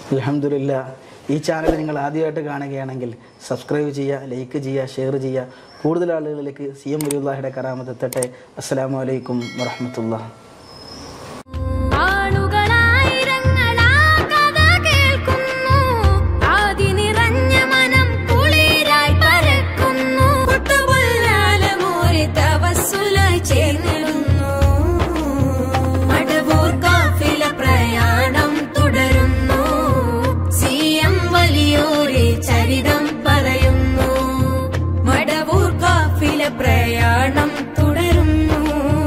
അലഹമില്ല ഈ ചാനൽ നിങ്ങൾ ആദ്യമായിട്ട് കാണുകയാണെങ്കിൽ സബ്സ്ക്രൈബ് ചെയ്യുക ലൈക്ക് ചെയ്യുക ഷെയർ ചെയ്യുക കൂടുതൽ ആളുകളിലേക്ക് സി എം വലിയുള്ളാഹിയുടെ കറാമത്ത് എത്തട്ടെ അസ്സലാമു അലൈക്കും വറഹമത്തുള്ള ആളുകളായിരങ്ങളാ കഥ കേൾക്കുന്നു ആദി നിറഞ്ഞ മനം കുളിരായി പരക്കുന്നു പുട്ടുപുല്ലാലമൂരി തവസ്സുലായി ചേർന്നിടുന്നു മടവൂർ കാഫില പ്രയാണം തുടരുന്നു സി എം വലിയോരെ ചരിതം പറയുന്നു മടവൂർ കാഫില പ്രയാണം തുടരുന്നു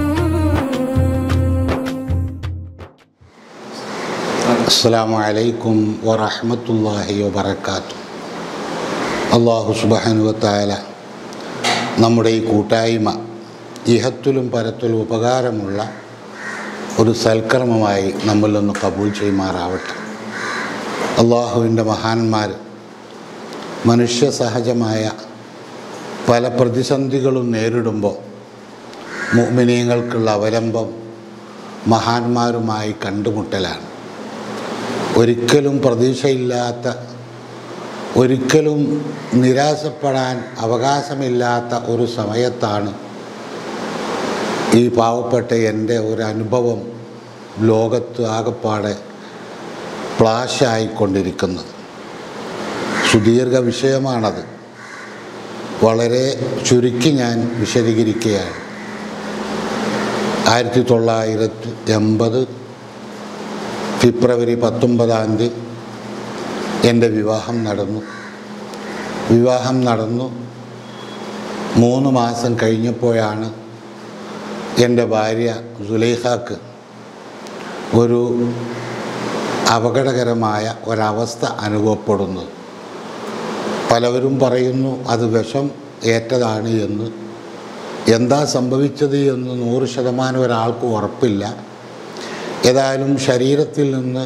അസ്സാം വലൈക്കും വറഹമത്തല്ലാഹി വബർക്കാത്തു അള്ളാഹു സുബാനുവത്തായ നമ്മുടെ ഈ കൂട്ടായ്മ ഇഹത്തിലും പരത്തിലും ഉപകാരമുള്ള ഒരു സൽക്കർമ്മമായി നമ്മിൽ നിന്ന് കബൂൽ ചെയ്യുമാറാവട്ടെ അള്ളാഹുവിൻ്റെ മഹാന്മാർ മനുഷ്യ സഹജമായ പല പ്രതിസന്ധികളും നേരിടുമ്പോൾ മുഅ്മിനീങ്ങൾക്കുള്ള അവലംബം മഹാന്മാരുമായി കണ്ടുമുട്ടലാണ് ഒരിക്കലും പ്രതീക്ഷയില്ലാത്ത ഒരിക്കലും നിരാശപ്പെടാൻ അവകാശമില്ലാത്ത ഒരു സമയത്താണ് ഈ പാവപ്പെട്ട എൻ്റെ ഒരു അനുഭവം ലോകത്ത് ആകപ്പാടെ ഫ്ലാഷായിക്കൊണ്ടിരിക്കുന്നത് സുദീർഘ വിഷയമാണത് വളരെ ചുരുക്കി ഞാൻ വിശദീകരിക്കുകയാണ് ആയിരത്തി തൊള്ളായിരത്തി എൺപത് ഫെബ്രുവരി പത്തൊമ്പതാം തീയതി എൻ്റെ വിവാഹം നടന്നു വിവാഹം നടന്നു മൂന്ന് മാസം കഴിഞ്ഞപ്പോഴാണ് എൻ്റെ ഭാര്യ സുലൈഖാക്ക് ഒരു അപകടകരമായ ഒരവസ്ഥ അനുഭവപ്പെടുന്നത് പലവരും പറയുന്നു അത് വിഷം ഏറ്റതാണ് എന്ന് എന്താ സംഭവിച്ചത് എന്ന് നൂറ് ശതമാനം ഒരാൾക്ക് ഉറപ്പില്ല ഏതായാലും ശരീരത്തിൽ നിന്ന്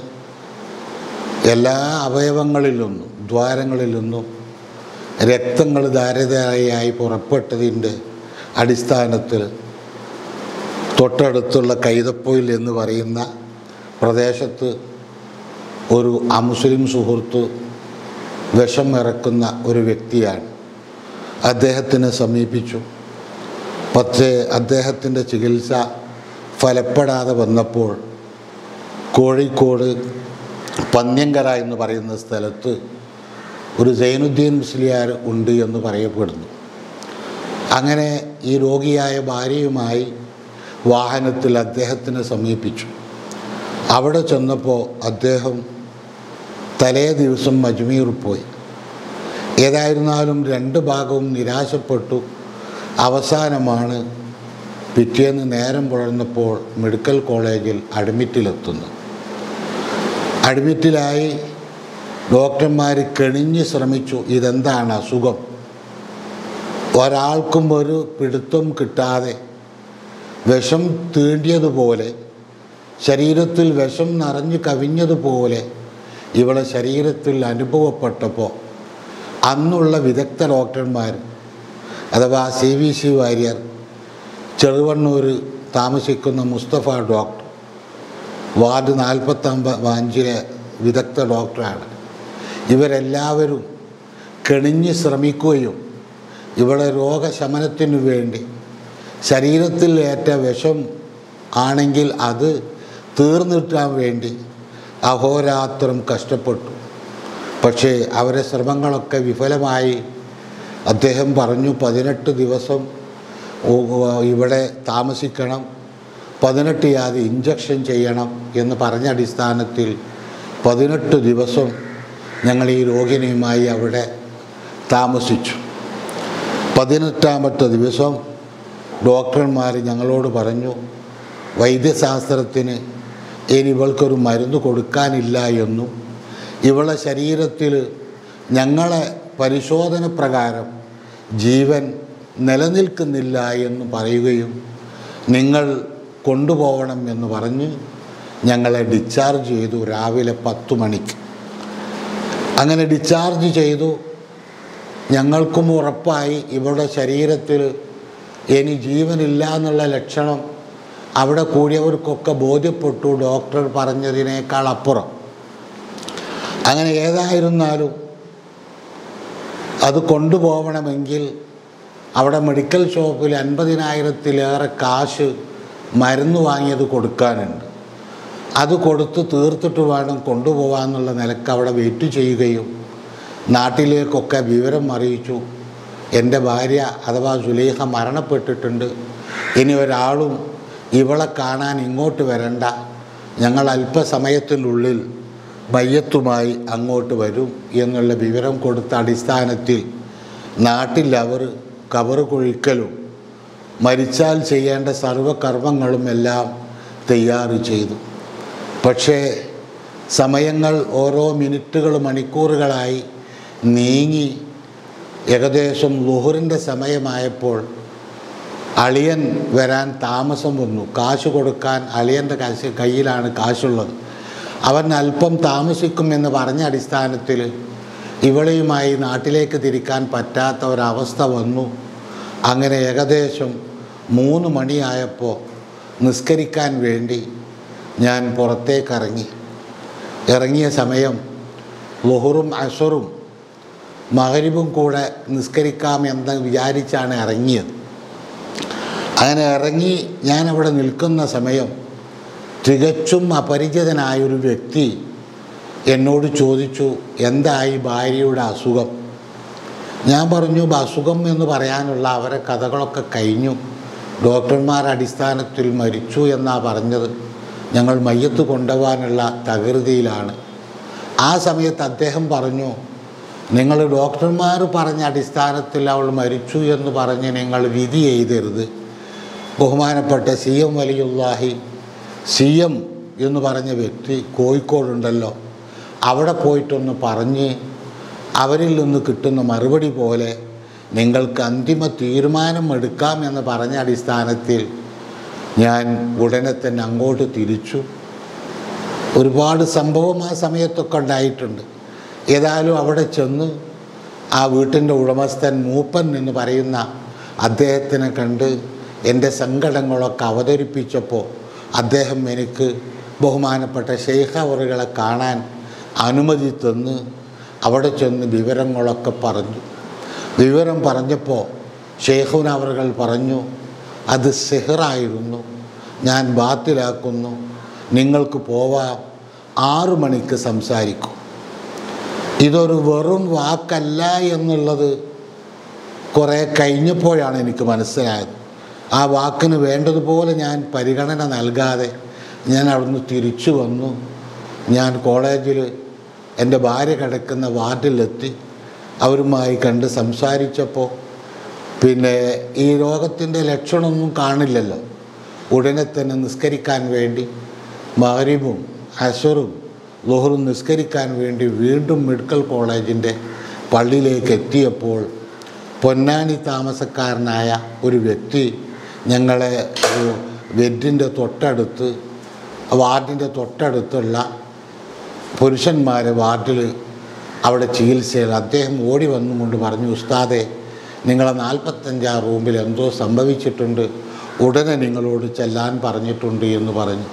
എല്ലാ അവയവങ്ങളിൽ നിന്നും ദ്വാരങ്ങളിൽ നിന്നും രക്തങ്ങൾ ധാരധാരയായി പുറപ്പെട്ടതിൻ്റെ അടിസ്ഥാനത്തിൽ തൊട്ടടുത്തുള്ള കൈതപ്പൊയിൽ എന്ന് പറയുന്ന പ്രദേശത്ത് ഒരു അമുസ്ലിം സുഹൃത്ത് വിഷം ഇറക്കുന്ന ഒരു വ്യക്തിയാണ് അദ്ദേഹത്തിനെ സമീപിച്ചു പക്ഷേ അദ്ദേഹത്തിൻ്റെ ചികിത്സ ഫലപ്പെടാതെ വന്നപ്പോൾ കോഴിക്കോട് പന്ന്യങ്കര എന്ന് പറയുന്ന സ്ഥലത്ത് ഒരു സൈനുദ്ദീൻ മുസ്ലിയാർ ഉണ്ട് എന്ന് പറയപ്പെടുന്നു അങ്ങനെ ഈ രോഗിയായ ഭാര്യയുമായി വാഹനത്തിൽ അദ്ദേഹത്തിനെ സമീപിച്ചു അവിടെ ചെന്നപ്പോൾ അദ്ദേഹം തലേ ദിവസം അജ്മീർ പോയി ഏതായിരുന്നാലും രണ്ട് ഭാഗവും നിരാശപ്പെട്ടു അവസാനമാണ് പിറ്റേന്ന് നേരം പുലർന്നപ്പോൾ മെഡിക്കൽ കോളേജിൽ അഡ്മിറ്റിലെത്തുന്നു അഡ്മിറ്റിലായി ഡോക്ടർമാർ കെണിഞ്ഞ് ശ്രമിച്ചു ഇതെന്താണ് അസുഖം ഒരാൾക്കും ഒരു പിടുത്തം കിട്ടാതെ വിഷം തീണ്ടിയതുപോലെ ശരീരത്തിൽ വിഷം നിറഞ്ഞു കവിഞ്ഞതുപോലെ ഇവളെ ശരീരത്തിൽ അനുഭവപ്പെട്ടപ്പോൾ അന്നുള്ള വിദഗ്ധ ഡോക്ടർമാർ അഥവാ C V C Warrier Cheruvannur താമസിക്കുന്ന മുസ്തഫ ഡോക്ടർ വാർഡ് നാൽപ്പത്തൊമ്പത് അഞ്ചിലെ വിദഗ്ധ ഡോക്ടറാണ് ഇവരെല്ലാവരും കെണിഞ്ഞ് ശ്രമിക്കുകയും ഇവിടെ രോഗശമനത്തിനു വേണ്ടി ശരീരത്തിൽ ഏറ്റ വിഷം ആണെങ്കിൽ അത് തീർന്നിട്ടാൻ വേണ്ടി അഹോരാത്രം കഷ്ടപ്പെട്ടു പക്ഷേ അവരെ ശ്രമങ്ങളൊക്കെ വിഫലമായി അദ്ദേഹം പറഞ്ഞു പതിനെട്ട് ദിവസം ഓ- ഇവിടെ താമസിക്കണം പതിനെട്ട് യാതി ഇഞ്ചക്ഷൻ ചെയ്യണം എന്ന് പറഞ്ഞ അടിസ്ഥാനത്തിൽ പതിനെട്ട് ദിവസം ഞങ്ങൾ ഈ രോഗിനിയുമായി അവിടെ താമസിച്ചു പതിനെട്ടാമത്തെ ദിവസം ഡോക്ടർമാർ ഞങ്ങളോട് പറഞ്ഞു വൈദ്യശാസ്ത്രത്തിന് ഇനി ഇവൾക്കൊരു മരുന്ന് കൊടുക്കാനില്ല എന്നും ഇവളെ ശരീരത്തിൽ ഞങ്ങളെ പരിശോധന പ്രകാരം ജീവൻ നിലനിൽക്കുന്നില്ല എന്ന് പറയുകയും നിങ്ങൾ കൊണ്ടുപോകണം എന്ന് പറഞ്ഞ് ഞങ്ങളെ ഡിസ്ചാർജ് ചെയ്തു രാവിലെ പത്ത് മണിക്ക് അങ്ങനെ ഡിസ്ചാർജ് ചെയ്തു ഞങ്ങൾക്കും ഉറപ്പായി ഇവരുടെ ശരീരത്തിൽ ഇനി ജീവനില്ല എന്നുള്ള ലക്ഷണം അവിടെ കൂടിയവർക്കൊക്കെ ബോധ്യപ്പെട്ടു ഡോക്ടർ പറഞ്ഞതിനേക്കാൾ അപ്പുറം അങ്ങനെ ഏതായിരുന്നാലും അത് കൊണ്ടുപോകണമെങ്കിൽ അവിടെ മെഡിക്കൽ ഷോപ്പിൽ അൻപതിനായിരത്തിലേറെ കാശ് മരുന്ന് വാങ്ങിയത് കൊടുക്കാനുണ്ട് അത് കൊടുത്ത് തീർത്തിട്ട് വേണം കൊണ്ടുപോകാമെന്നുള്ള നിലക്ക് അവിടെ വെയിറ്റ് ചെയ്യുകയും നാട്ടിലേക്കൊക്കെ വിവരം അറിയിച്ചു എൻ്റെ ഭാര്യ അഥവാ സുലേഖ മരണപ്പെട്ടിട്ടുണ്ട് ഇനി ഒരാളും ഇവളെ കാണാൻ ഇങ്ങോട്ട് വരണ്ട ഞങ്ങൾ അല്പസമയത്തിനുള്ളിൽ മയ്യത്തുമായി അങ്ങോട്ട് വരും എന്നുള്ള വിവരം കൊടുത്ത അടിസ്ഥാനത്തിൽ നാട്ടിൽ അവർ കബറ് കുഴിക്കലും മരിച്ചാൽ ചെയ്യേണ്ട സർവകർമ്മങ്ങളും എല്ലാം തയ്യാർ ചെയ്തു പക്ഷേ സമയങ്ങൾ ഓരോ മിനിറ്റുകൾ മണിക്കൂറുകളായി നീങ്ങി ഏകദേശം ലുഹറിൻ്റെ സമയമായപ്പോൾ അളിയൻ വരാൻ താമസം വന്നു കാശ് കൊടുക്കാൻ അളിയൻ്റെ കാശ് കയ്യിലാണ് കാശുള്ളത് അവൻ അല്പം താമസിക്കുമെന്ന് പറഞ്ഞ അടിസ്ഥാനത്തിൽ ഇവളെയുമായി നാട്ടിലേക്ക് തിരിക്കാൻ പറ്റാത്ത ഒരവസ്ഥ വന്നു അങ്ങനെ ഏകദേശം മൂന്ന് മണിയായപ്പോൾ നിസ്കരിക്കാൻ വേണ്ടി ഞാൻ പുറത്തേക്ക് ഇറങ്ങി ഇറങ്ങിയ സമയം ലുഹറും അഷറും മകരിബും കൂടെ നിസ്കരിക്കാം എന്ന് വിചാരിച്ചാണ് ഇറങ്ങിയത് അങ്ങനെ ഇറങ്ങി ഞാൻ അവിടെ നിൽക്കുന്ന സമയം തികച്ചും അപരിചിതനായൊരു വ്യക്തി എന്നോട് ചോദിച്ചു എന്തായി ഭാര്യയുടെ അസുഖം ഞാൻ പറഞ്ഞു അസുഖം എന്ന് പറയാനുള്ള അവരെ കഥകളൊക്കെ കഴിഞ്ഞു ഡോക്ടർമാർ അടിസ്ഥാനത്തിൽ മരിച്ചു എന്നാ പറഞ്ഞത് ഞങ്ങൾ മയ്യത്ത് കൊണ്ടുപോകാനുള്ള തകൃതിയിലാണ് ആ സമയത്ത് അദ്ദേഹം പറഞ്ഞു നിങ്ങൾ ഡോക്ടർമാർ പറഞ്ഞ അടിസ്ഥാനത്തിൽ അവൾ മരിച്ചു എന്ന് പറഞ്ഞ് നിങ്ങൾ വിധി എഴുതരുത് ബഹുമാനപ്പെട്ട C M Valiyullahi C M എന്ന് പറഞ്ഞ വ്യക്തി കോഴിക്കോടുണ്ടല്ലോ അവിടെ പോയിട്ടൊന്ന് പറഞ്ഞ് അവരിൽ നിന്ന് കിട്ടുന്ന മറുപടി പോലെ നിങ്ങൾക്ക് അന്തിമ തീരുമാനം എടുക്കാം എന്ന് പറഞ്ഞ അടിസ്ഥാനത്തിൽ ഞാൻ ഉടനെ തന്നെ അങ്ങോട്ട് തിരിച്ചു ഒരുപാട് സംഭവം ആ സമയത്തൊക്കെ ഉണ്ടായിട്ടുണ്ട് ഏതായാലും അവിടെ ചെന്ന് ആ വീട്ടിൻ്റെ ഉടമസ്ഥൻ മൂപ്പൻ എന്ന് പറയുന്ന അദ്ദേഹത്തിനെ കണ്ട് എൻ്റെ സങ്കടങ്ങളൊക്കെ അവതരിപ്പിച്ചപ്പോൾ അദ്ദേഹം എനിക്ക് ബഹുമാനപ്പെട്ട ഷെയ്ഖ് അവറുകളെ കാണാൻ അനുമതി തന്ന് അവിടെ ചെന്ന് വിവരങ്ങളൊക്കെ പറഞ്ഞു വിവരം പറഞ്ഞപ്പോൾ ഷെയ്ഖുൻ അവറുകൾ പറഞ്ഞു അത് സെഹറായിരുന്നു ഞാൻ ബാത്തിലാക്കുന്നു നിങ്ങൾക്ക് പോവാം ആറു മണിക്ക് സംസാരിക്കും ഇതൊരു വെറും വാക്കല്ല എന്നുള്ളത് കുറേ കഴിഞ്ഞപ്പോഴാണ് എനിക്ക് മനസ്സിലായത് ആ വാക്കിന് വേണ്ടതുപോലെ ഞാൻ പരിഗണന നൽകാതെ ഞാൻ അവിടുന്ന് തിരിച്ചു വന്നു ഞാൻ കോളേജിൽ എൻ്റെ ഭാര്യ കിടക്കുന്ന വാർഡിലെത്തി അവരുമായി കണ്ട് സംസാരിച്ചപ്പോൾ പിന്നെ ഈ രോഗത്തിൻ്റെ ലക്ഷണമൊന്നും കാണില്ലല്ലോ ഉടനെ തന്നെ നിസ്കരിക്കാൻ വേണ്ടി മഹരീബും അഷറും ലുഹറും നിസ്കരിക്കാൻ വേണ്ടി വീണ്ടും മെഡിക്കൽ കോളേജിൻ്റെ പള്ളിയിലേക്ക് എത്തിയപ്പോൾ പൊന്നാനി താമസക്കാരനായ ഒരു വ്യക്തി ഞങ്ങളെ ഒരു ബെഡിൻ്റെ തൊട്ടടുത്ത് വാർഡിൻ്റെ തൊട്ടടുത്തുള്ള പുരുഷന്മാരെ വാർഡിൽ അവിടെ ചികിത്സയിൽ അദ്ദേഹം ഓടി വന്നുകൊണ്ട് പറഞ്ഞു ഉസ്താദെ നിങ്ങളെ നാൽപ്പത്തഞ്ചാം റൂമിൽ എന്തോ സംഭവിച്ചിട്ടുണ്ട് ഉടനെ നിങ്ങളോട് ചെല്ലാൻ പറഞ്ഞിട്ടുണ്ട് എന്ന് പറഞ്ഞു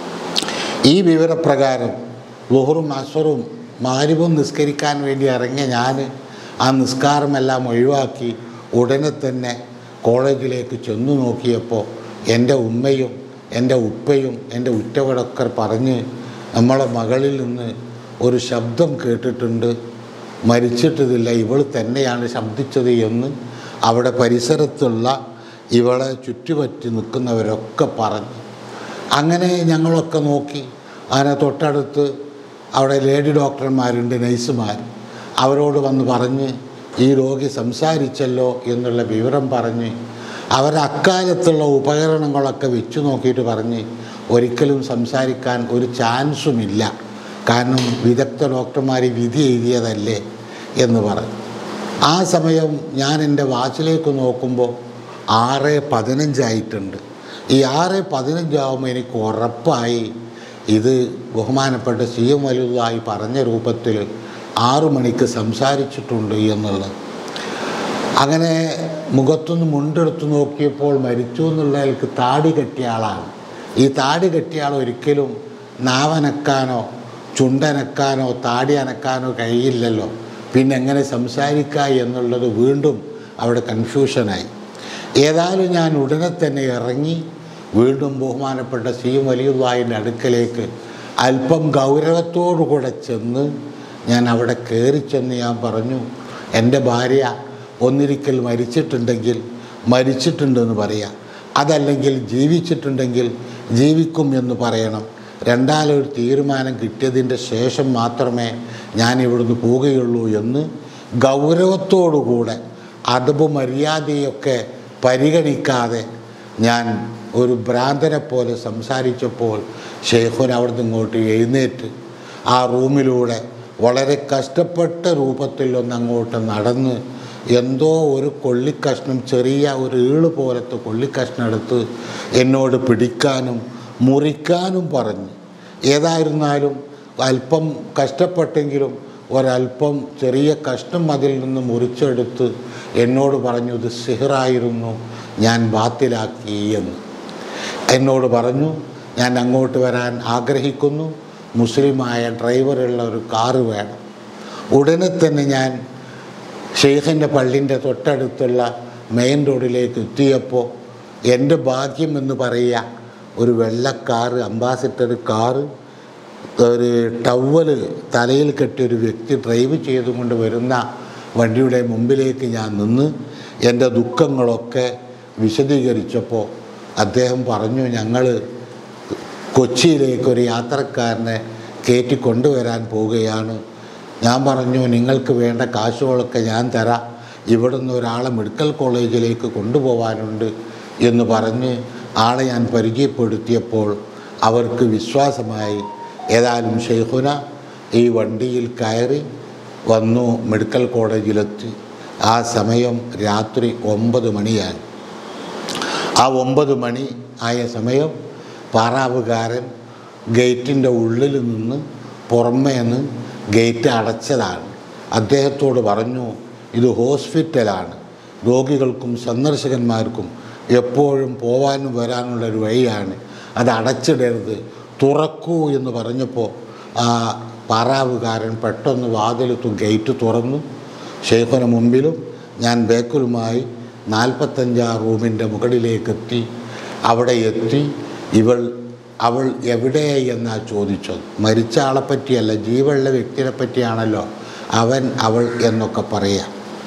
ഈ വിവരപ്രകാരം ലുഹറും അസറും മാരിവും നിസ്കരിക്കാൻ വേണ്ടി ഇറങ്ങിയ ഞാൻ ആ നിസ്കാരമെല്ലാം ഒഴിവാക്കി ഉടനെ തന്നെ കോളേജിലേക്ക് ചെന്നു നോക്കിയപ്പോൾ എൻ്റെ ഉമ്മയും എൻ്റെ ഉപ്പയും എൻ്റെ ഉറ്റവടൊക്കെ പറഞ്ഞ് നമ്മളെ മകളിൽ നിന്ന് ഒരു ശബ്ദം കേട്ടിട്ടുണ്ട് മരിച്ചിട്ടതില്ല ഇവൾ തന്നെയാണ് ശബ്ദിച്ചത് എന്ന് അവിടെ പരിസരത്തുള്ള ഇവളെ ചുറ്റുപറ്റി നിൽക്കുന്നവരൊക്കെ പറഞ്ഞു അങ്ങനെ ഞങ്ങളൊക്കെ നോക്കി അതിനെ തൊട്ടടുത്ത് അവിടെ ലേഡി ഡോക്ടർമാരുണ്ട് നഴ്സുമാർ അവരോട് വന്ന് പറഞ്ഞ് ഈ രോഗി സംസാരിച്ചല്ലോ എന്നുള്ള വിവരം പറഞ്ഞ് അവർ അക്കാലത്തുള്ള ഉപകരണങ്ങളൊക്കെ വെച്ച് നോക്കിയിട്ട് പറഞ്ഞ് ഒരിക്കലും സംസാരിക്കാൻ ഒരു ചാൻസുമില്ല കാരണം വിദഗ്ധ ഡോക്ടർമാർ വിധി എഴുതിയതല്ലേ എന്ന് പറഞ്ഞു ആ സമയം ഞാൻ എൻ്റെ വാച്ചിലേക്ക് നോക്കുമ്പോൾ ആറ് പതിനഞ്ചായിട്ടുണ്ട് ഈ ആറ് പതിനഞ്ചാവുമ്പോൾ എനിക്ക് ഉറപ്പായി ഇത് ബഹുമാനപ്പെട്ട സി എം വലുതായി പറഞ്ഞ രൂപത്തിൽ ആറു മണിക്ക് സംസാരിച്ചിട്ടുണ്ട് എന്നുള്ളത് അങ്ങനെ മുഖത്തുനിന്ന് മുണ്ടെടുത്ത് നോക്കിയപ്പോൾ മരിച്ചു എന്നുള്ളതിൽക്ക് താടി കെട്ടിയ ആളാണ് ഈ താടി കെട്ടിയ ആൾ ഒരിക്കലും നാവനക്കാനോ ചുണ്ടനക്കാനോ താടി അനക്കാനോ കഴിയില്ലല്ലോ പിന്നെ എങ്ങനെ സംസാരിക്കുക എന്നുള്ളത് വീണ്ടും അവിടെ കൺഫ്യൂഷനായി ഏതായാലും ഞാൻ ഉടനെ തന്നെ ഇറങ്ങി വീണ്ടും ബഹുമാനപ്പെട്ട സി വലിയുള്ളാഹിൻ്റെ അടുക്കലേക്ക് അല്പം ഗൗരവത്തോടുകൂടെ ചെന്ന് ഞാൻ അവിടെ കയറി ചെന്ന് ഞാൻ പറഞ്ഞു എൻ്റെ ഭാര്യ ഒന്നിരിക്കൽ മരിച്ചിട്ടുണ്ടെങ്കിൽ മരിച്ചിട്ടുണ്ടെന്ന് പറയാം അതല്ലെങ്കിൽ ജീവിച്ചിട്ടുണ്ടെങ്കിൽ ജീവിക്കും എന്ന് പറയണം രണ്ടാലൊരു തീരുമാനം കിട്ടിയതിൻ്റെ ശേഷം മാത്രമേ ഞാൻ ഇവിടുന്ന് പോവുകയുള്ളൂ എന്ന് ഗൗരവത്തോടുകൂടെ അതബ് മര്യാദയൊക്കെ പരിഗണിക്കാതെ ഞാൻ ഒരു ഭ്രാന്തനെ പോലെ സംസാരിച്ചപ്പോൾ ഷെയ്ഖുൻ അവിടുന്ന് ഇങ്ങോട്ട് എഴുന്നേറ്റ് ആ റൂമിലൂടെ വളരെ കഷ്ടപ്പെട്ട രൂപത്തിൽ ഒന്ന് അങ്ങോട്ട് നടന്ന് എന്തോ ഒരു കൊള്ളിക്കഷ്ണം ചെറിയ ഒരു ഈള് പോലത്തെ കൊള്ളിക്കഷ്ണം എടുത്ത് എന്നോട് പിടിക്കാനും മുറിക്കാനും പറഞ്ഞു ഏതായിരുന്നാലും അല്പം കഷ്ടപ്പെട്ടെങ്കിലും ഒരല്പം ചെറിയ കഷ്ണം അതിൽ നിന്ന് മുറിച്ചെടുത്ത് എന്നോട് പറഞ്ഞു ഇത് സിഹറായിരുന്നു ഞാൻ ബാത്തിലാക്കി എന്ന് എന്നോട് പറഞ്ഞു ഞാൻ അങ്ങോട്ട് വരാൻ ആഗ്രഹിക്കുന്നു മുസ്ലിമായ ഡ്രൈവറുള്ള ഒരു കാറ് വേണം ഉടനെ തന്നെ ഞാൻ ഷെയ്ഖിൻ്റെ പള്ളിൻ്റെ തൊട്ടടുത്തുള്ള മെയിൻ റോഡിലേക്ക് എത്തിയപ്പോൾ എൻ്റെ ഭാഗ്യം എന്ന് പറയുക ഒരു വെള്ള കാറ് അംബാസിഡർ കാറ് ഒരു ടവല് തലയിൽ കെട്ടിയ ഒരു വ്യക്തി ഡ്രൈവ് ചെയ്തുകൊണ്ട് വരുന്ന വണ്ടിയുടെ മുമ്പിലേക്ക് ഞാൻ നിന്ന് എൻ്റെ ദുഃഖങ്ങളൊക്കെ വിശദീകരിച്ചപ്പോൾ അദ്ദേഹം പറഞ്ഞു ഞങ്ങൾ കൊച്ചിയിലേക്ക് ഒരു യാത്രക്കാരനെ കയറ്റി കൊണ്ടുവരാൻ പോവുകയാണ് ഞാൻ പറഞ്ഞു നിങ്ങൾക്ക് വേണ്ട കാശുകളൊക്കെ ഞാൻ തരാം ഇവിടുന്ന് ഒരാളെ മെഡിക്കൽ കോളേജിലേക്ക് കൊണ്ടുപോകാനുണ്ട് എന്ന് പറഞ്ഞ് ആളെ ഞാൻ പരിചയപ്പെടുത്തിയപ്പോൾ അവർക്ക് വിശ്വാസമായി ഏതായാലും ഷെയ്ഖുന ഈ വണ്ടിയിൽ കയറി വന്നു മെഡിക്കൽ കോളേജിലെത്തി ആ സമയം രാത്രി ഒമ്പത് മണിയായി ആ ഒമ്പത് മണി ആയ സമയം പാറാവുകാരൻ ഗേറ്റിൻ്റെ ഉള്ളിൽ നിന്ന് പുറമേ നിന്ന് ഗേറ്റ് അടച്ചതാണ് അദ്ദേഹത്തോട് പറഞ്ഞു ഇത് ഹോസ്പിറ്റലാണ് രോഗികൾക്കും സന്ദർശകന്മാർക്കും എപ്പോഴും പോവാനും വരാനുള്ള ഒരു വഴിയാണ് അത് അടച്ചിടരുത് തുറക്കൂ എന്ന് പറഞ്ഞപ്പോൾ ആ പാറാവുകാരൻ പെട്ടെന്ന് വാതിലെത്തു ഗേറ്റ് തുറന്നു ഷെയ്ഖിന് മുമ്പിലും ഞാൻ ബേക്കലുമായി നാൽപ്പത്തഞ്ചാം റൂമിൻ്റെ മുകളിലേക്കെത്തി അവിടെ എത്തി ഇവൾ അവൾ എവിടെ എന്നാ ചോദിച്ചത് മരിച്ച ആളെ പറ്റിയല്ല ജീവനുള്ള വ്യക്തിയെ പറ്റിയാണല്ലോ അവൻ അവൾ എന്നൊക്കെ പറയാം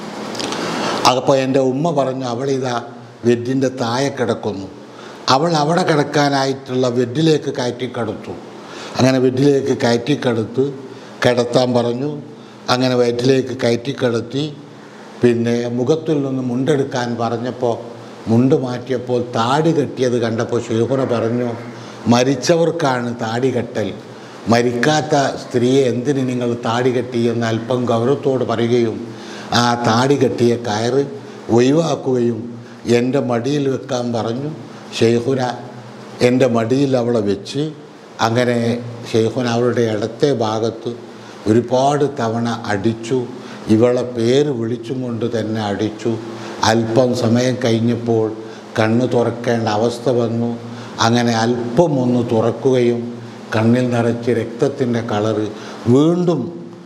അപ്പോൾ എൻ്റെ ഉമ്മ പറഞ്ഞു അവളിതാ വെഡിൻ്റെ താഴെ കിടക്കുന്നു അവൾ അവിടെ കിടക്കാനായിട്ടുള്ള വെഡിലേക്ക് കയറ്റിക്കിടത്തു അങ്ങനെ വെഡിലേക്ക് കയറ്റിക്കിടത്ത് കിടത്താൻ പറഞ്ഞു അങ്ങനെ വയറ്റിലേക്ക് കയറ്റിക്കിടത്തി പിന്നെ മുഖത്തിൽ നിന്ന് മുണ്ടെടുക്കാൻ പറഞ്ഞപ്പോൾ മുണ്ട് മാറ്റിയപ്പോൾ താടി കെട്ടിയത് കണ്ടപ്പോൾ ശേഖുന പറഞ്ഞു മരിച്ചവർക്കാണ് താടി കെട്ടൽ മരിക്കാത്ത സ്ത്രീയെ എന്തിന് നിങ്ങൾ താടി കെട്ടി എന്ന് അല്പം ഗൗരവത്തോട് പറയുകയും ആ താടി കെട്ടിയ കയറ് ഒഴിവാക്കുകയും എൻ്റെ മടിയിൽ വെക്കാൻ പറഞ്ഞു ഷെയ്ഖുന എൻ്റെ മടിയിൽ അവളെ വെച്ച് അങ്ങനെ ഷെയ്ഖുന അവളുടെ ഇടത്തെ ഭാഗത്ത് ഒരുപാട് തവണ അടിച്ചു ഇവളെ പേര് വിളിച്ചും കൊണ്ട് തന്നെ അടിച്ചു അല്പം സമയം കഴിഞ്ഞപ്പോൾ കണ്ണ് തുറക്കേണ്ട അവസ്ഥ വന്നു അങ്ങനെ അല്പം ഒന്ന് തുറക്കുകയും കണ്ണിൽ നിറച്ച് രക്തത്തിൻ്റെ കളറ് വീണ്ടും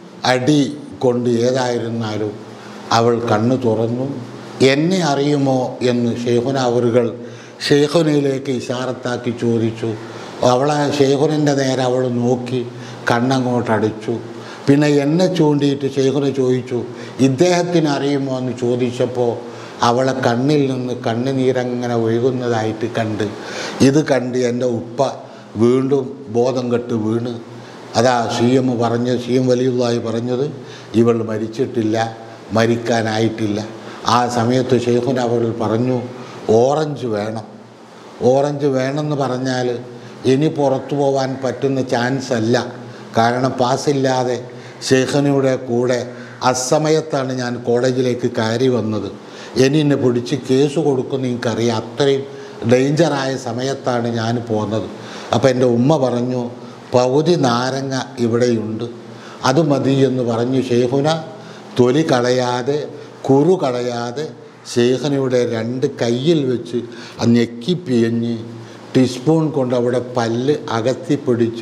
അടി കൊണ്ട് ഏതായിരുന്നാലും അവൾ കണ്ണ് തുറന്നു എന്നെ അറിയുമോ എന്ന് ഷെയ്ഖുന അവറുകൾ ഷെയ്ഖുനയിലേക്ക് ഇഷാറത്താക്കി ചോദിച്ചു അവളെ ഷെയ്ഖുനൻ്റെ നേരെ അവൾ നോക്കി കണ്ണങ്ങോട്ട് അടിച്ചു പിന്നെ എന്നെ ചൂണ്ടിയിട്ട് ഷെയ്ഖുന ചോദിച്ചു ഇദ്ദേഹത്തിന് അറിയുമോ എന്ന് ചോദിച്ചപ്പോൾ അവളെ കണ്ണിൽ നിന്ന് കണ്ണുനീരങ്ങനെ ഒഴുകുന്നതായിട്ട് കണ്ട് ഇത് കണ്ട് എൻ്റെ ഉപ്പ വീണ്ടും ബോധം കെട്ട് വീണ് അതാ സി എം പറഞ്ഞ് സി എം വലിയുള്ളതായി പറഞ്ഞത് ഇവൾ മരിച്ചിട്ടില്ല മരിക്കാനായിട്ടില്ല ആ സമയത്ത് ഷെയ്ഖുൻ അവർ പറഞ്ഞു ഓറഞ്ച് വേണം ഓറഞ്ച് വേണമെന്ന് പറഞ്ഞാൽ ഇനി പുറത്തു പോകാൻ പറ്റുന്ന ചാൻസ് അല്ല കാരണം പാസ്സില്ലാതെ ഷെയ്ഖിനയുടെ കൂടെ അസമയത്താണ് ഞാൻ കോളേജിലേക്ക് കയറി വന്നത് ഇനി എന്നെ പിടിച്ച് കേസ് കൊടുക്കുന്ന എനിക്കറിയാം അത്രയും ഡേഞ്ചറായ സമയത്താണ് ഞാൻ പോകുന്നത് അപ്പോൾ എൻ്റെ ഉമ്മ പറഞ്ഞു പകുതി നാരങ്ങ ഇവിടെയുണ്ട് അത് മതി എന്ന് പറഞ്ഞു ഷെയ്ഖുന തൊലി കളയാതെ കുരു കളയാതെ ഷെയ്ഖനയുടെ രണ്ട് കയ്യിൽ വെച്ച് ആ ഞെക്കി പിയഞ്ഞ് ടീസ്പൂൺ കൊണ്ട് അവിടെ പല്ല് അകത്തി പിടിച്ച്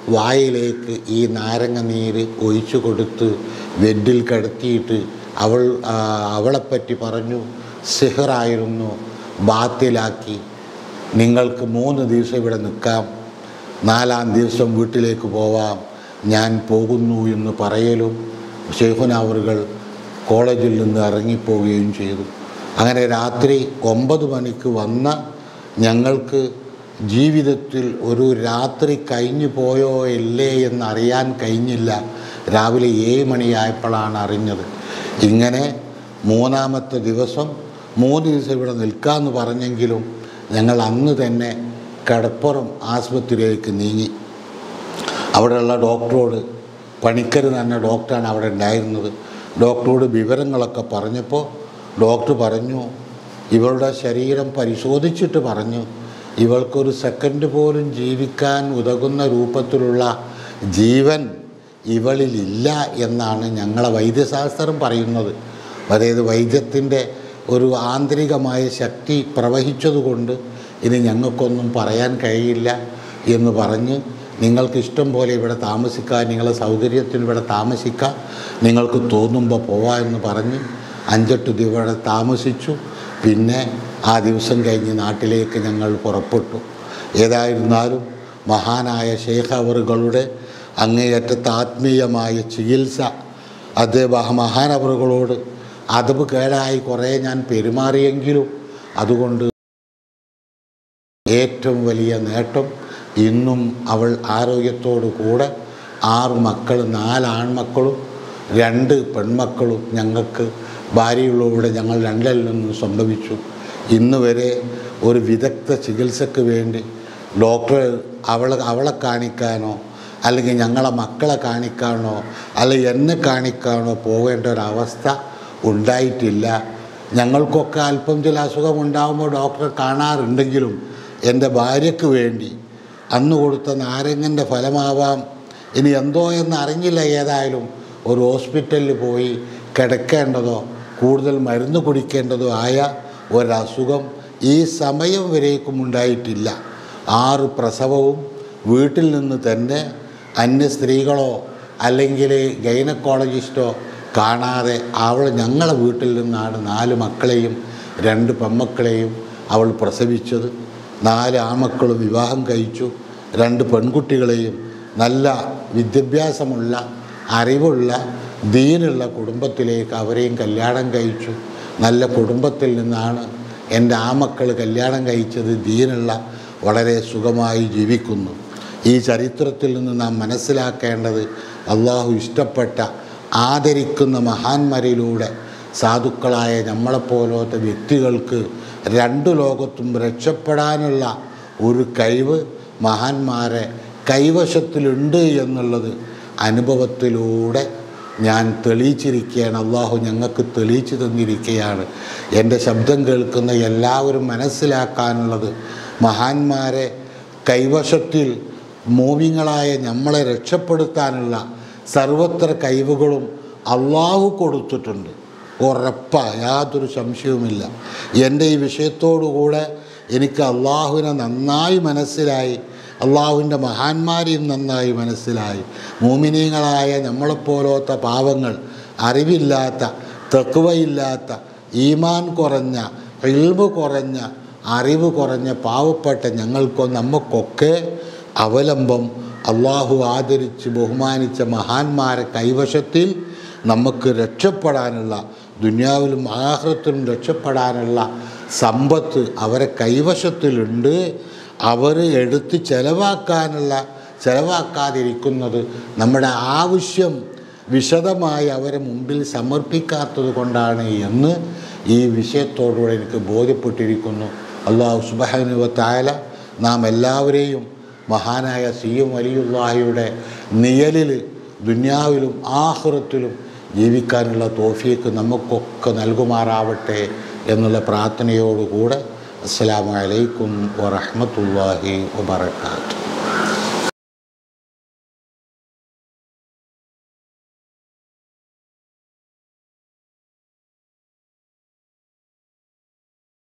വായിലേക്ക് ഈ നാരങ്ങ നീര് ഒഴിച്ചു കൊടുത്ത് ബെഡിൽ കിടത്തിയിട്ട് അവൾ ആ, അവളെപ്പറ്റി പറഞ്ഞു സിഹറായിരുന്നു ബാത്തിലാക്കി നിങ്ങൾക്ക് മൂന്ന് ദിവസം ഇവിടെ നിൽക്കാം നാലാം ദിവസം വീട്ടിലേക്ക് പോവാം ഞാൻ പോകുന്നു എന്ന് പറയലും ഷെയ്ഖുനാവറുകൾ കോളേജിൽ നിന്ന് ഇറങ്ങിപ്പോവുകയും ചെയ്തു അങ്ങനെ രാത്രി ഒമ്പത് മണിക്ക് വന്ന ഞങ്ങൾക്ക് ജീവിതത്തിൽ ഒരു രാത്രി കഴിഞ്ഞു പോയോ ഇല്ലേ എന്നറിയാൻ കഴിഞ്ഞില്ല രാവിലെ ഏഴ് മണിയായപ്പോഴാണ് അറിഞ്ഞത് ഇങ്ങനെ മൂന്നാമത്തെ ദിവസം മൂന്ന് ദിവസം ഇവിടെ നിൽക്കാമെന്ന് പറഞ്ഞെങ്കിലും ഞങ്ങൾ അന്ന് തന്നെ കടപ്പുറം ആസ്പത്രിയിലേക്ക് നീങ്ങി അവിടെയുള്ള ഡോക്ടറോട് പണിക്കർ തന്നെ ഡോക്ടറാണ് അവിടെ ഉണ്ടായിരുന്നത് ഡോക്ടറോട് വിവരങ്ങളൊക്കെ പറഞ്ഞപ്പോൾ ഡോക്ടർ പറഞ്ഞു ഇവളുടെ ശരീരം പരിശോധിച്ചിട്ട് പറഞ്ഞു ഇവൾക്കൊരു സെക്കൻഡ് പോലും ജീവിക്കാൻ ഉതകുന്ന രൂപത്തിലുള്ള ജീവൻ ഇവളിലില്ല എന്നാണ് ഞങ്ങളെ വൈദ്യശാസ്ത്രം പറയുന്നത് അതായത് വൈദ്യത്തിൻ്റെ ഒരു ആന്തരികമായ ശക്തി പ്രവഹിച്ചതുകൊണ്ട് ഇനി ഞങ്ങൾക്കൊന്നും പറയാൻ കഴിയില്ല എന്ന് പറഞ്ഞ് നിങ്ങൾക്ക് ഇഷ്ടം പോലെ ഇവിടെ താമസിക്കാം നിങ്ങളെ സൗകര്യത്തിന് ഇവിടെ താമസിക്കാം നിങ്ങൾക്ക് തോന്നുമ്പോൾ പോവാം എന്ന് പറഞ്ഞ് അഞ്ചെട്ട് ദിവസം ഇവിടെ താമസിച്ചു പിന്നെ ആ ദിവസം കഴിഞ്ഞ് നാട്ടിലേക്ക് ഞങ്ങൾ പുറപ്പെട്ടു ഏതായിരുന്നാലും മഹാനായ ഷെയ്ഖ് അവറുകളുടെ അങ്ങേയറ്റത്തെ ആത്മീയമായ ചികിത്സ അദ്ദേഹം മഹാനവറുകളോട് അതവ് കേടായി കുറേ ഞാൻ പെരുമാറിയെങ്കിലും അതുകൊണ്ട് ഏറ്റവും വലിയ നേട്ടം ഇന്നും അവൾ ആരോഗ്യത്തോടു കൂടെ ആറ് മക്കൾ നാല് ആൺമക്കളും രണ്ട് പെൺമക്കളും ഞങ്ങൾക്ക് ഭാര്യയുള്ളവിടെ ഞങ്ങൾ രണ്ടിൽ നിന്നും സംഭവിച്ചു ഇന്ന് വരെ ഒരു വിദഗ്ധ ചികിത്സക്ക് വേണ്ടി ഡോക്ടർ അവളെ അവളെ കാണിക്കാനോ അല്ലെങ്കിൽ ഞങ്ങളെ മക്കളെ കാണിക്കാനോ അല്ലെങ്കിൽ എന്നെ കാണിക്കാനോ പോകേണ്ട ഒരവസ്ഥ ഉണ്ടായിട്ടില്ല ഞങ്ങൾക്കൊക്കെ അല്പം ചില അസുഖം ഉണ്ടാകുമ്പോൾ ഡോക്ടറെ കാണാറുണ്ടെങ്കിലും എൻ്റെ ഭാര്യയ്ക്ക് വേണ്ടി അന്ന് കൊടുത്ത നാരങ്ങൻ്റെ ഫലമാവാം ഇനി എന്തോ എന്ന് അറിഞ്ഞില്ല ഏതായാലും ഒരു ഹോസ്പിറ്റലിൽ പോയി കിടക്കേണ്ടതോ കൂടുതൽ മരുന്ന് കുടിക്കേണ്ടതോ ആയ ഒരസുഖം ഈ സമയം വരേക്കും ഉണ്ടായിട്ടില്ല ആറ് പ്രസവവും വീട്ടിൽ നിന്ന് തന്നെ അന്യ സ്ത്രീകളോ അല്ലെങ്കിൽ ഗൈനക്കോളജിസ്റ്റോ കാണാതെ അവൾ ഞങ്ങളെ വീട്ടിൽ നിന്നാണ് നാല് മക്കളെയും രണ്ട് പെൺമക്കളെയും അവൾ പ്രസവിച്ചത് നാല് ആമക്കളും വിവാഹം കഴിച്ചു രണ്ട് പെൺകുട്ടികളെയും നല്ല വിദ്യാഭ്യാസമുള്ള അറിവുള്ള ദീനുള്ള കുടുംബത്തിലേക്ക് അവരെയും കല്യാണം കഴിച്ചു നല്ല കുടുംബത്തിൽ നിന്നാണ് എൻ്റെ ആ മക്കൾ കല്യാണം കഴിച്ചത് ദീനുള്ള വളരെ സുഖമായി ജീവിക്കുന്നു ഈ ചരിത്രത്തിൽ നിന്ന് നാം മനസ്സിലാക്കേണ്ടത് അള്ളാഹു ഇഷ്ടപ്പെട്ട ആദരിക്കുന്ന മഹാന്മാരിലൂടെ സാധുക്കളായ നമ്മളെപ്പോലത്തെ വ്യക്തികൾക്ക് രണ്ടു ലോകത്തും രക്ഷപ്പെടാനുള്ള ഒരു കഴിവ് മഹാന്മാരെ കൈവശത്തിലുണ്ട് എന്നുള്ളത് അനുഭവത്തിലൂടെ ഞാൻ തെളിയിച്ചിരിക്കുകയാണ് അള്ളാഹു ഞങ്ങൾക്ക് തെളിയിച്ചു തന്നിരിക്കുകയാണ് എൻ്റെ ശബ്ദം കേൾക്കുന്ന എല്ലാവരും മനസ്സിലാക്കാനുള്ളത് മഹാന്മാരെ കൈവശത്തിൽ മോവിങ്ങളായ നമ്മളെ രക്ഷപ്പെടുത്താനുള്ള സർവത്ര കഴിവുകളും അള്ളാഹു കൊടുത്തിട്ടുണ്ട് ഉറപ്പ യാതൊരു സംശയവുമില്ല എൻ്റെ ഈ വിഷയത്തോടുകൂടെ എനിക്ക് അള്ളാഹുവിനെ നന്നായി മനസ്സിലായി അള്ളാഹുവിൻ്റെ മഹാന്മാരെയും നന്നായി മനസ്സിലായി മൂമിനീങ്ങളായ നമ്മളെപ്പോലത്തെ പാവങ്ങൾ അറിവില്ലാത്ത തെക്കുവയില്ലാത്ത ഈമാൻ കുറഞ്ഞ ഇൽവ് കുറഞ്ഞ അറിവ് കുറഞ്ഞ പാവപ്പെട്ട ഞങ്ങൾക്കോ നമുക്കൊക്കെ അവലംബം അള്ളാഹു ആദരിച്ച് ബഹുമാനിച്ച മഹാന്മാരെ കൈവശത്തിൽ നമുക്ക് രക്ഷപ്പെടാനുള്ള ദുനിയാവിലും ആഹ്റത്തിലും രക്ഷപ്പെടാനുള്ള സമ്പത്ത് അവരെ കൈവശത്തിലുണ്ട് അവർ എടുത്ത് ചെലവാക്കാനുള്ള ചെലവാക്കാതിരിക്കുന്നത് നമ്മുടെ ആവശ്യം വിശദമായി അവരെ മുമ്പിൽ സമർപ്പിക്കാത്തത് കൊണ്ടാണ് എന്ന് ഈ വിഷയത്തോടുകൂടെ എനിക്ക് ബോധ്യപ്പെട്ടിരിക്കുന്നു അള്ളാഹു സുബാനുവത്തായ നാം എല്ലാവരെയും മഹാനായ സി എം വലിയുള്ളാഹിയുടെ നിഴലിൽ ദുന്യാവിലും ആഹ്റത്തിലും ജീവിക്കാനുള്ള തോഫിക്ക് നമുക്കൊക്കെ നൽകുമാറാവട്ടെ എന്നുള്ള പ്രാർത്ഥനയോടുകൂടെ അസ്സലാമു അലൈക്കും വറഹ്മത്തുള്ളാഹി വബറകാതുഹു